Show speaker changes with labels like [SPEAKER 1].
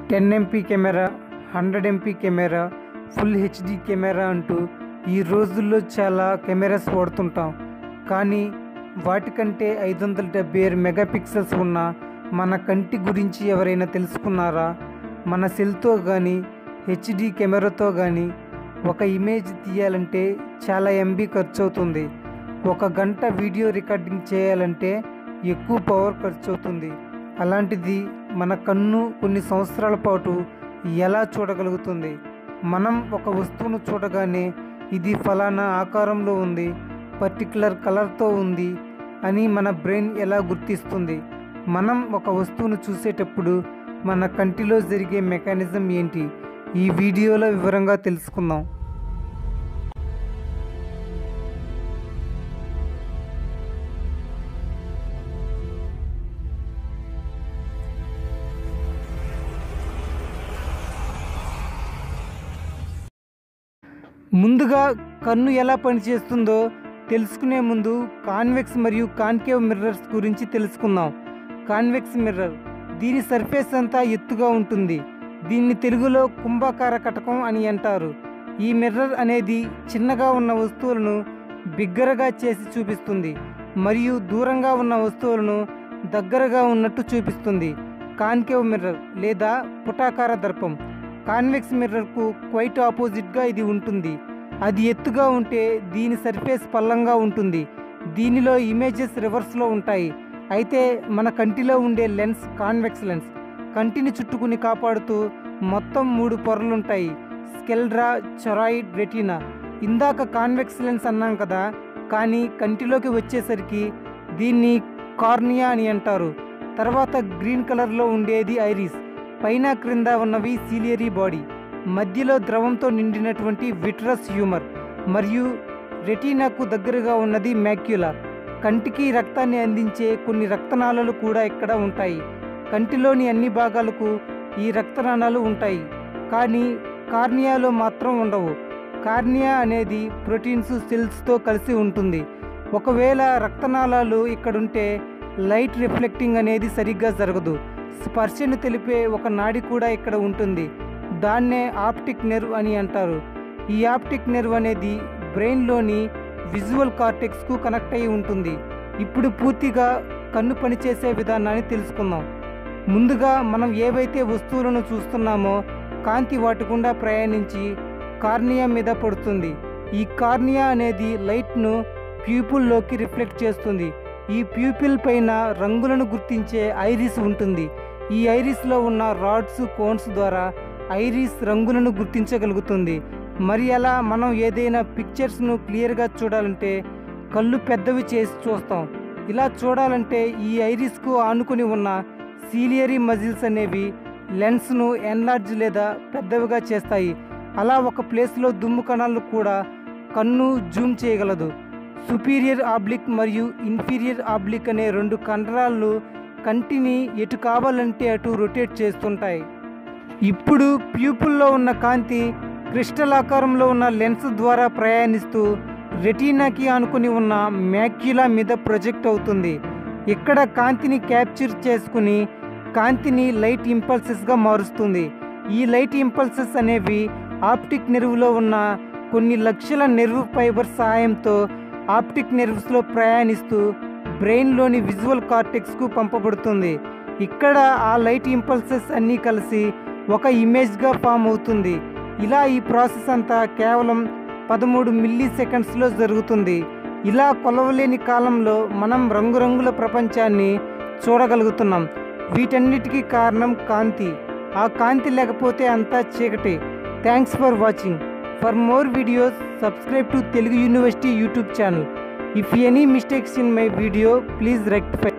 [SPEAKER 1] ten MP camera hundred MP camera full HD camera అంటూ ఈ రోజుల్లో చాలా కెమెరాస్ వాడుతుంటాం కానీ వాటికంటే ఐదు వందల డెబ్బై ఆరు మెగాపిక్సెల్స్ ఉన్న మన కంటి గురించి ఎవరైనా తెలుసుకున్నారా మన సెల్తో కానీ హెచ్డి కెమెరాతో కానీ ఒక ఇమేజ్ తీయాలంటే చాలా ఎంబీ ఖర్చు అవుతుంది ఒక గంట వీడియో రికార్డింగ్ చేయాలంటే ఎక్కువ పవర్ ఖర్చు అవుతుంది అలాంటిది మన కన్ను కొన్ని సంవత్సరాల పాటు ఎలా చూడగలుగుతుంది మనం ఒక వస్తువును చూడగానే ఇది ఫలానా ఆకారంలో ఉంది పర్టికులర్ కలర్తో ఉంది అని మన బ్రెయిన్ ఎలా గుర్తిస్తుంది మనం ఒక వస్తువును చూసేటప్పుడు మన కంటిలో జరిగే మెకానిజం ఏంటి ఈ వీడియోలో వివరంగా తెలుసుకుందాం ముందుగా కన్ను ఎలా పనిచేస్తుందో తెలుసుకునే ముందు కాన్వెక్స్ మరియు కాన్కేవ్ మిర్రర్స్ గురించి తెలుసుకుందాం కాన్వెక్స్ మిర్రర్ దీని సర్ఫేస్ అంతా ఎత్తుగా ఉంటుంది దీన్ని తెలుగులో కుంభాకార కటకం అని అంటారు ఈ మిర్రర్ అనేది చిన్నగా ఉన్న వస్తువులను బిగ్గరగా చేసి చూపిస్తుంది మరియు దూరంగా ఉన్న వస్తువులను దగ్గరగా ఉన్నట్టు చూపిస్తుంది కాన్కేవ్ మిర్రర్ లేదా పుటాకార దర్పం కాన్వెక్స్ మిర్రర్కు క్వైట్ ఆపోజిట్గా ఇది ఉంటుంది అది ఎత్తుగా ఉంటే దీని సర్ఫేస్ పల్లంగా ఉంటుంది దీనిలో ఇమేజెస్ రివర్స్లో ఉంటాయి అయితే మన కంటిలో ఉండే లెన్స్ కాన్వెక్స్ లెన్స్ కంటిని చుట్టుకుని కాపాడుతూ మొత్తం మూడు పొరలుంటాయి స్కెల్డ్రా చొరాయిడ్ రెటీనా ఇందాక కాన్వెక్స్ లెన్స్ అన్నాం కదా కానీ కంటిలోకి వచ్చేసరికి దీన్ని కార్నియా అని అంటారు తర్వాత గ్రీన్ కలర్లో ఉండేది ఐరిస్ పైన క్రింద ఉన్నవి సీలియరీ బాడీ మధ్యలో ద్రవంతో నిండినటువంటి విట్రస్ హ్యూమర్ మరియు రెటీనాకు దగ్గరగా ఉన్నది మ్యాక్యులా కంటికి రక్తాన్ని అందించే కొన్ని రక్తనాళాలు కూడా ఇక్కడ ఉంటాయి కంటిలోని అన్ని భాగాలకు ఈ రక్తనాళాలు ఉంటాయి కానీ కార్నియాలో మాత్రం ఉండవు కార్నియా అనేది ప్రోటీన్స్ సెల్స్తో కలిసి ఉంటుంది ఒకవేళ రక్తనాళాలు ఇక్కడుంటే లైట్ రిఫ్లెక్టింగ్ అనేది సరిగ్గా జరగదు స్పర్శను తెలిపే ఒక నాడి కూడా ఇక్కడ ఉంటుంది దాన్నే ఆప్టిక్ నెర్వ్ అని అంటారు ఈ ఆప్టిక్ నెర్వ్ అనేది బ్రెయిన్లోని విజువల్ కార్టెక్స్కు కనెక్ట్ అయి ఉంటుంది ఇప్పుడు పూర్తిగా కన్ను పనిచేసే విధానాన్ని తెలుసుకుందాం ముందుగా మనం ఏవైతే వస్తువులను చూస్తున్నామో కాంతి వాటి గుండా ప్రయాణించి కార్నియా మీద పడుతుంది ఈ కార్నియా అనేది లైట్ను ప్యూపుల్లోకి రిఫ్లెక్ట్ చేస్తుంది ఈ ప్యూపిల్ పైన రంగులను గుర్తించే ఐరిస్ ఉంటుంది ఈ ఐరిస్లో ఉన్న రాడ్స్ కోన్స్ ద్వారా ఐరిస్ రంగులను గుర్తించగలుగుతుంది మరి అలా మనం ఏదైనా పిక్చర్స్ను క్లియర్గా చూడాలంటే కళ్ళు పెద్దవి చేసి చూస్తాం ఇలా చూడాలంటే ఈ ఐరిస్కు ఆనుకుని ఉన్న సీలియరీ మజిల్స్ అనేవి లెన్స్ను ఎన్లార్జ్ లేదా పెద్దవిగా చేస్తాయి అలా ఒక ప్లేస్లో దుమ్ము కణాలు కూడా కన్ను జూమ్ చేయగలదు సుపీరియర్ ఆబ్లిక్ మరియు ఇన్ఫీరియర్ ఆబ్లిక్ అనే రెండు కండరాలు కంటిని ఎటు కావాలంటే అటు రొటేట్ చేస్తుంటాయి ఇప్పుడు ప్యూపుల్లో ఉన్న కాంతి క్రిస్టల్ ఆకారంలో ఉన్న లెన్స్ ద్వారా ప్రయాణిస్తూ రెటీనాకి ఆనుకుని ఉన్న మ్యాక్యులా మీద ప్రొజెక్ట్ అవుతుంది ఇక్కడ కాంతిని క్యాప్చర్ చేసుకుని కాంతిని లైట్ ఇంపల్సెస్గా మారుస్తుంది ఈ లైట్ ఇంపల్సెస్ అనేవి ఆప్టిక్ నెర్వ్లో ఉన్న కొన్ని లక్షల నెర్వ్ ఫైబర్ సహాయంతో ఆప్టిక్ నెర్వ్స్లో ప్రయాణిస్తూ బ్రెయిన్లోని విజువల్ కార్టెక్స్కు పంపబడుతుంది ఇక్కడ ఆ లైట్ ఇంపల్సెస్ అన్నీ కలిసి ఒక ఇమేజ్గా ఫామ్ అవుతుంది ఇలా ఈ ప్రాసెస్ అంతా కేవలం పదమూడు మిల్లీ సెకండ్స్లో జరుగుతుంది ఇలా కొలవలేని కాలంలో మనం రంగురంగుల ప్రపంచాన్ని చూడగలుగుతున్నాం వీటన్నిటికీ కారణం కాంతి ఆ కాంతి లేకపోతే అంతా చీకటి thanks for watching for more videos subscribe to Telugu university YouTube channel if any mistakes in my video please rectify